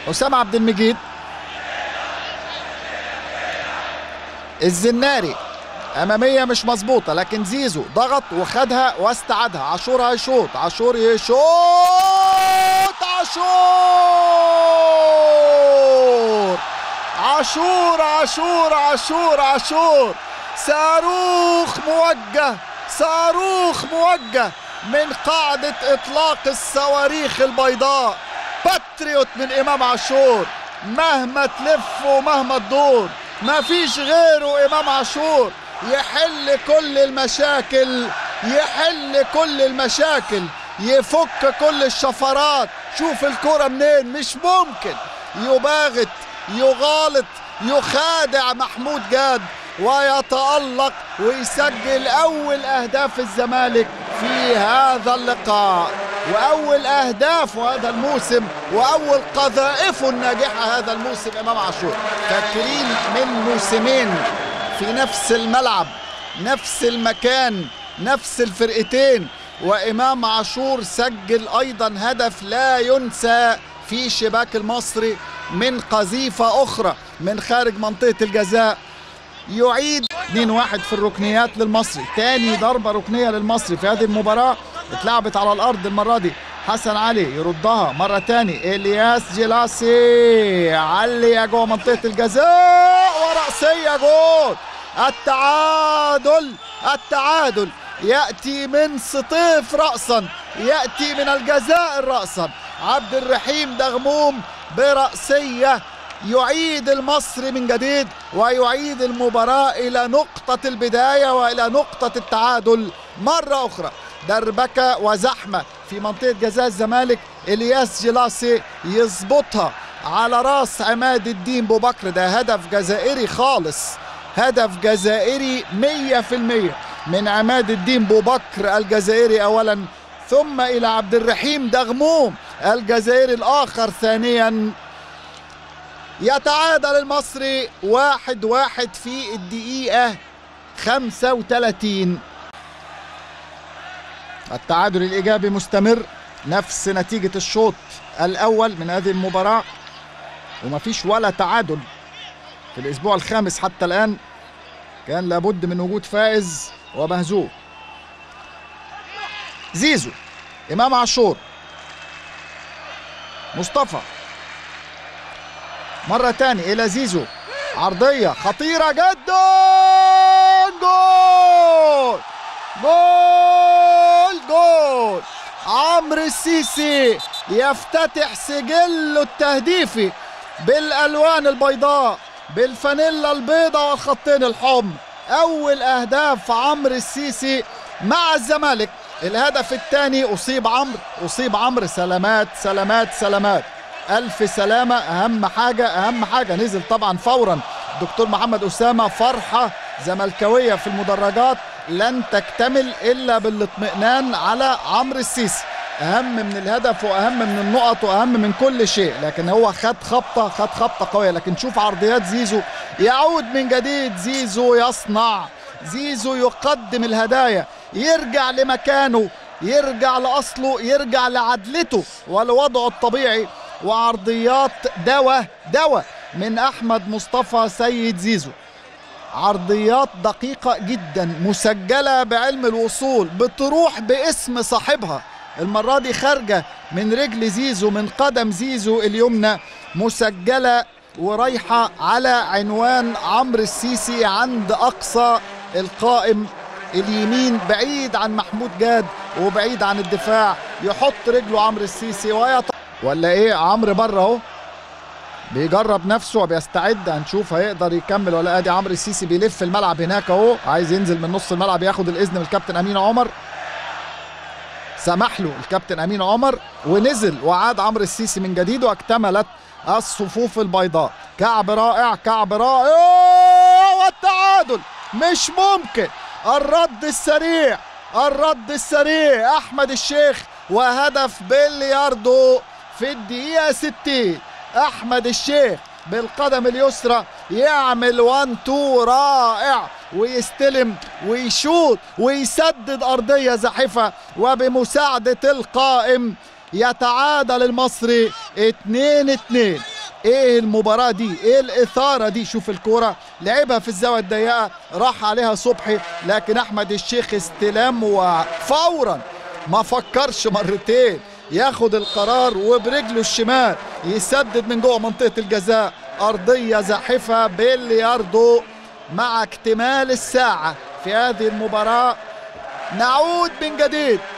اسامه عبد المجيد الزناري اماميه مش مظبوطه لكن زيزو ضغط وخدها واستعادها عاشور هيشوط عاشور يشوط عاشور عاشور عاشور عاشور عاشور صاروخ موجه صاروخ موجه من قاعدة إطلاق الصواريخ البيضاء باتريوت من إمام عاشور مهما تلف ومهما تدور ما فيش غيره إمام عاشور يحل كل المشاكل يحل كل المشاكل يفك كل الشفرات شوف الكرة منين مش ممكن يباغت يغالط يخادع محمود جاد ويتألق ويسجل أول أهداف الزمالك في هذا اللقاء وأول أهداف هذا الموسم وأول قذائفه الناجحة هذا الموسم إمام عاشور فاكرين من موسمين في نفس الملعب نفس المكان نفس الفرقتين وإمام عاشور سجل أيضا هدف لا ينسى في شباك المصري من قذيفة أخرى من خارج منطقة الجزاء يعيد 2-1 في الركنيات للمصري تاني ضربة ركنية للمصري في هذه المباراة اتلعبت على الأرض المرة دي حسن علي يردها مرة تاني إلياس جيلاسي علي جوه منطقة الجزاء ورأسية جول التعادل التعادل يأتي من سطيف رأسا يأتي من الجزائر رأسا عبد الرحيم دغموم برأسية يعيد المصري من جديد ويعيد المباراة إلى نقطة البداية وإلى نقطة التعادل مرة أخرى دربكة وزحمة في منطقة جزاء الزمالك إلياس جلاسي يظبطها على راس عماد الدين بوبكر ده هدف جزائري خالص هدف جزائري مية في المية من عماد الدين بوبكر الجزائري أولا ثم إلى عبد الرحيم دغموم الجزائري الآخر ثانيا يتعادل المصري واحد واحد في الدقيقة خمسة وثلاثين التعادل الإيجابي مستمر نفس نتيجة الشوط الأول من هذه المباراة ومفيش ولا تعادل في الأسبوع الخامس حتى الآن كان لابد من وجود فائز ومهزوم زيزو إمام عاشور مصطفى مرة تاني إلى زيزو عرضية خطيرة جدا جول جول جول عمرو السيسي يفتتح سجله التهديفي بالألوان البيضاء بالفانيلا البيضاء والخطين الحمر أول أهداف عمرو السيسي مع الزمالك الهدف الثاني أصيب عمرو أصيب عمرو سلامات سلامات سلامات ألف سلامة أهم حاجة أهم حاجة نزل طبعا فورا دكتور محمد أسامة فرحة زملكاوية في المدرجات لن تكتمل إلا بالاطمئنان على عمرو السيسي أهم من الهدف وأهم من النقط وأهم من كل شيء لكن هو خد خبطة خد خبطة قوية لكن شوف عرضيات زيزو يعود من جديد زيزو يصنع زيزو يقدم الهدايا يرجع لمكانه يرجع لأصله يرجع لعدلته ولوضعه الطبيعي وعرضيات دواء دواء من احمد مصطفى سيد زيزو عرضيات دقيقة جدا مسجلة بعلم الوصول بتروح باسم صاحبها المرة دي خارجة من رجل زيزو من قدم زيزو اليمنى مسجلة ورايحة على عنوان عمرو السيسي عند أقصى القائم اليمين بعيد عن محمود جاد وبعيد عن الدفاع يحط رجله عمرو السيسي ويط ولا ايه عمرو بره اهو بيجرب نفسه وبيستعد هنشوف هيقدر يكمل ولا ادي عمرو السيسي بيلف الملعب هناك اهو عايز ينزل من نص الملعب ياخد الاذن من الكابتن امين عمر سمح له الكابتن امين عمر ونزل وعاد عمرو السيسي من جديد واكتملت الصفوف البيضاء كعب رائع كعب رائع والتعادل مش ممكن الرد السريع الرد السريع احمد الشيخ وهدف بلياردو في الدقيقة 60 احمد الشيخ بالقدم اليسرى يعمل وان تو رائع ويستلم ويشوط ويسدد ارضيه زاحفه وبمساعده القائم يتعادل المصري 2 2 ايه المباراة دي ايه الاثارة دي شوف الكورة لعبها في الزاوية الضيقة راح عليها صبحي لكن احمد الشيخ استلام وفورا ما فكرش مرتين ياخد القرار وبرجله الشمال يسدد من جوه منطقة الجزاء أرضية زاحفة بلياردو مع اكتمال الساعة في هذه المباراة نعود من جديد